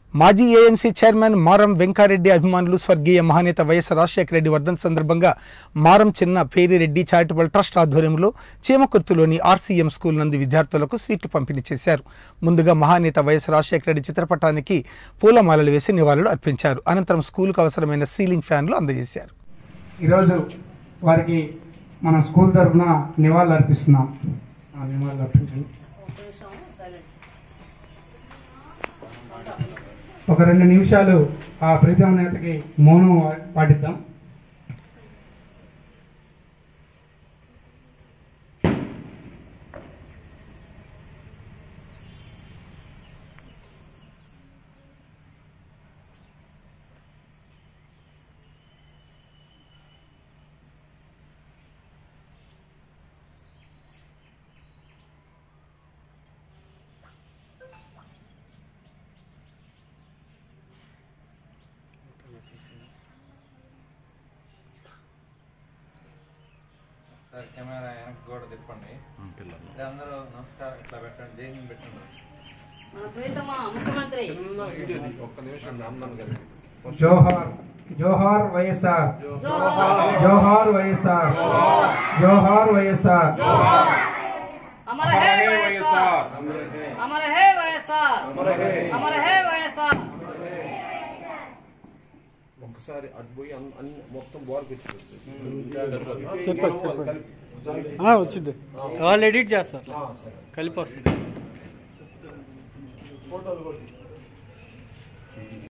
మాజీ AMC chairman మారం వెంకారెడ్డి అభిమానులు స్వర్గీయ మహానేత వైఎస్ రాజశేఖర రెడ్డి వర్ధన్ సందర్భంగా మారం చిన్న పేరిరెడ్డి చారిటబుల్ ట్రస్ట్ ఆధ్వర్యంలో చీమకుర్తిలోని ఆర్సీఎం స్కూల్ నందు విద్యార్థులకు స్వీట్లు పంపిణీ చేశారు ముందుగా మహానేత వైఎస్ రాజశేఖర రెడ్డి చిత్రపటానికి పూలమాలలు వేసి నివాళులు అర్పించారు అనంతరం స్కూల్కు అవసరమైన సీలింగ్ ఫ్యాన్లు అందజేశారు ఈరోజు వారికి మన స్కూల్ తరఫున నివాళులు అర్పిస్తున్నాం ఆ, నివాళులు అర్పించండి ఒక రెండు నిమిషాలు ఆ ప్రీతం నేతకి మౌనం వా- పాటిద్దాం సార్ కెమెరా వెనక్కి కూడా తిప్పండి ఇది అందరూ నమస్కారం ఇట్లా పెట్టండి జైన్ పెట్టండి మన ప్రీతమ ముఖ్యమంత్రి జోహార్ జోహార్ వైఎస్ఆర్ జోహార్ వైఎస్ఆర్ జోహార్ వైఎస్ఆర్ అమర హే వైఎస్ఆర్ అమర హే వైఎస్ఆర్ అమర హే వైఎస్ఆర్ ఒకసారి అటు పోయి అన్- అన్ని మొత్తం బోర్కి వచ్చింది వాళ్ళు ఎడిట్ చేస్తారు కలిపి వస్తుంది ఫోటోలు కూడా